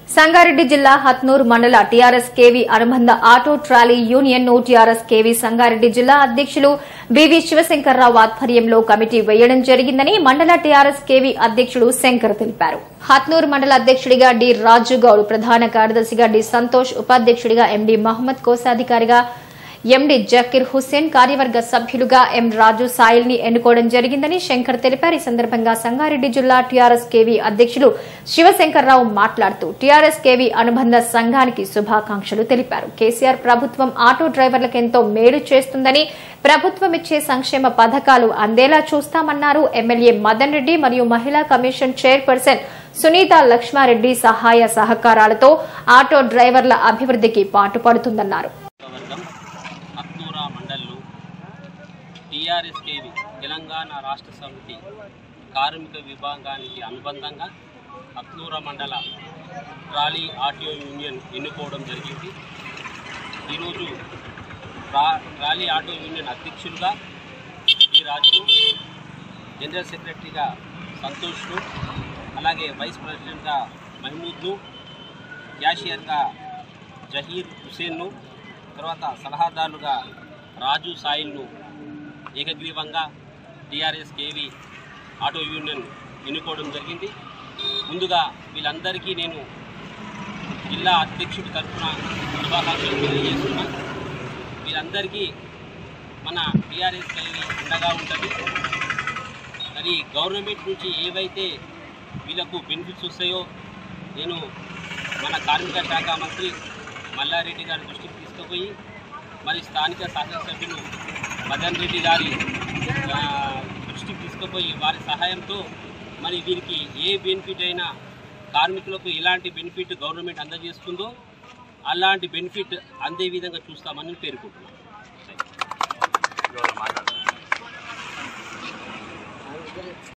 సంగారెడ్డి జిల్లా హత్నూర్ మండల TRS KV అనుబంధ ఆటో ట్రాలీ యూనియన్ ను టీఆర్ఎస్ కేవీ సంగారెడ్డి జిల్లా అధ్యక్షులు బివి శివశంకర్రావు ఆధ్వర్యంలో కమిటీ వేయడం జరిగిందని మండల టీఆర్ఎస్ కేవీ అధ్యక్షుడు శంకర్ తెలిపారు హత్నూర్ మండల అధ్యక్షుడిగా డి రాజుగౌడ్ ప్రధాన కార్యదర్శిగా డి సంతోష్ ఉపాధ్యక్షుడిగా ఎండి మహమ్మద్ కోశాధికారిగా ఎండి జకీర్ హుస్సేన్ కార్యవర్గ సభ్యులుగా ఎం రాజు సాయిల్ ని ఎన్నుకోవడం జరిగిందని శంకర్ తెలిపారు ఈ సందర్భంగా సంగారెడ్డి జిల్లా టీఆర్ఎస్ కేవీ అధ్యక్షులు శివశంకర్రావు మాట్లాడుతూ టీఆర్ఎస్ కేవీ అనుబంధ సంఘానికి శుభాకాంక్షలు తెలిపారు కేసీఆర్ ప్రభుత్వం ఆటో డ్రైవర్లకు ఎంతో మేలు చేస్తుందని ప్రభుత్వం ఇచ్చే సంక్షేమ పథకాలు అందేలా చూస్తామన్నారు ఎమ్మెల్యే మదన్ రెడ్డి మరియు మహిళా కమిషన్ చైర్పర్సన్ సునీత లక్ష్మారెడ్డి సహాయ సహకారాలతో ఆటో డ్రైవర్ల అభివృద్ధికి పాటుపడుతుందన్నారు వర్గం అక్నూరా మండల్లో టీఆర్ఎస్ కేవి తెలంగాణ రాష్ట్ర సమితి కార్మిక విభాగానికి అనుబంధంగా అక్నూరా మండల ట్రాలీ ఆర్టీఓ యూనియన్ ఎన్నుకోవడం జరిగింది ఈరోజు ట్రా ట్రాలీ ఆటో యూనియన్ అధ్యక్షులుగా డి రాజు జనరల్ సెక్రటరీగా సంతోష్ను అలాగే వైస్ ప్రెసిడెంట్గా మహమూద్ను క్యాషియర్గా జహీర్ హుసేన్ను తర్వాత సలహాదారులుగా రాజు సాయిల్ను ఏకగ్రీవంగా టీఆర్ఎస్ కేవీ ఆటో యూనియన్ ఎన్నుకోవడం జరిగింది ముందుగా వీళ్ళందరికీ నేను జిల్లా అధ్యక్షుడి తరఫున శుభాకాంక్షలు తెలియజేస్తున్నా వీళ్ళందరికీ మన టీఆర్ఎస్ కేవీ అండగా ఉంటుంది మరి గవర్నమెంట్ నుంచి ఏవైతే వీళ్ళకు బెనిఫిట్స్ వస్తాయో నేను మన కార్మిక శాఖ మంత్రి మల్లారెడ్డి గారి దృష్టికి తీసుకుపోయి మరి స్థానిక శాసనసభ్యులు మదన్ రెడ్డి గారి ఆ, దృష్టికి తీసుకుపోయి వారి సహాయంతో మరి వీరికి ఏ బెనిఫిట్ అయినా కార్మికులకు ఎలాంటి బెనిఫిట్ గవర్నమెంట్ అందజేస్తుందో అలాంటి బెనిఫిట్ అందే విధంగా చూస్తామని పేర్కొంటున్నాను